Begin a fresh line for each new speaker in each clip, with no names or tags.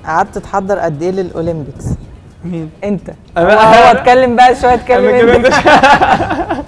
قعدت تحضر قد ايه للاولمبيكس
مين؟
انت
أنا-
هو هو اتكلم بقى شويه اتكلم
انا
انت
كمان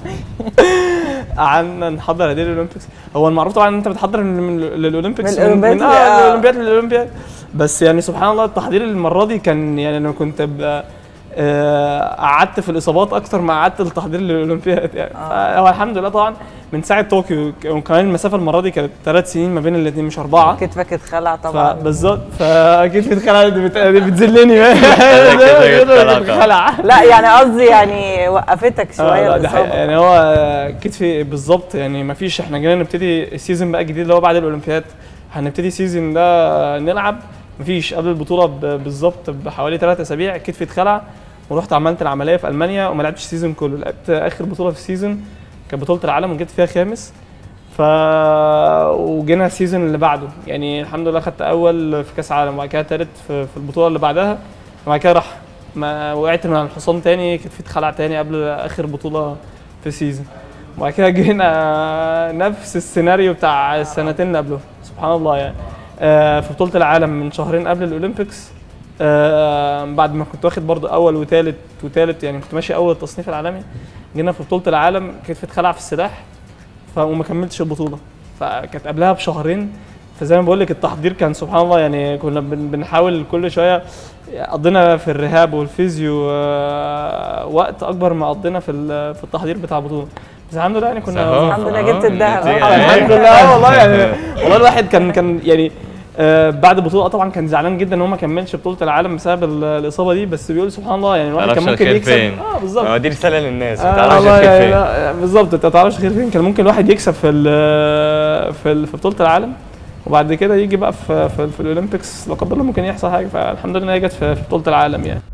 قعدنا نحضر هديه الاولمبيكس هو المعروف طبعا ان انت بتحضر من من للاولمبيكس
من الأولمبياد
من
ل-
اه
آه.
الاولمبياد للاولمبياد بس يعني سبحان الله التحضير المره دي كان يعني انا كنت ب- آه، قعدت في الاصابات اكتر ما قعدت التحضير للاولمبياد يعني
آه.
هو الحمد لله طبعا من ساعه طوكيو ك- وكمان المسافه المره دي كانت ثلاث سنين ما بين الاثنين مش اربعه
كتفك اتخلع طبعا
فبالظبط فاكيد في اتخلع دي بت- دي بتذلني
كده اتخلع.
اتخلع
لا يعني قصدي يعني وقفتك
اه
شويه
لا دي حقيقة.
الاصابه
يعني هو كتفي بالظبط يعني ما فيش احنا جينا نبتدي السيزون بقى الجديد اللي هو بعد الاولمبياد هنبتدي السيزون ده نلعب ما فيش قبل البطوله ب- بالظبط بحوالي ثلاث اسابيع كتفي اتخلع ورحت عملت العمليه في المانيا وما لعبتش السيزون كله لعبت اخر بطوله في السيزون كانت بطوله العالم وجيت فيها خامس ف وجينا السيزون اللي بعده يعني الحمد لله خدت اول في كاس عالم وبعد كده تالت في, في البطوله اللي بعدها وبعد كده راح ما وقعت من على الحصان تاني كتفي اتخلع تاني قبل اخر بطوله في السيزون وبعد كده جينا نفس السيناريو بتاع السنتين اللي قبله سبحان الله يعني آه، في بطوله العالم من شهرين قبل الاولمبيكس آه، بعد ما كنت واخد برضو اول وثالث وثالث يعني كنت ماشي اول التصنيف العالمي جينا في بطوله العالم كتفي اتخلع في السلاح ف- وما كملتش البطوله فكانت قبلها بشهرين فزي ما بقول لك التحضير كان سبحان الله يعني كنا بن- بنحاول كل شويه قضينا في الرهاب والفيزيو آه، وقت اكبر ما قضينا في ال- في التحضير بتاع البطوله بس الحمد لله يعني كنا
أهو،
الحمد لله
أهو،
جبت الذهب.
النتيجة
آه،
أهي.
الحمد لله آه والله يعني والله الواحد كان كان يعني آه بعد البطوله طبعا كان زعلان جدا ان هو ما كملش بطوله العالم بسبب ال- الاصابه دي بس بيقول سبحان الله يعني الواحد كان
معرفش
ممكن
الخير
يكسب
فين.
اه بالظبط
اه دي رساله للناس ما
آه
تعرفش
والله
الخير
يعني
فين
لا، بالظبط انت ما تعرفش خير فين كان ممكن الواحد يكسب في ال- في ال- في بطوله العالم وبعد كده يجي بقى في في, في الاولمبيكس لا قدر الله ممكن يحصل حاجه فالحمد لله هي جت في في بطوله العالم يعني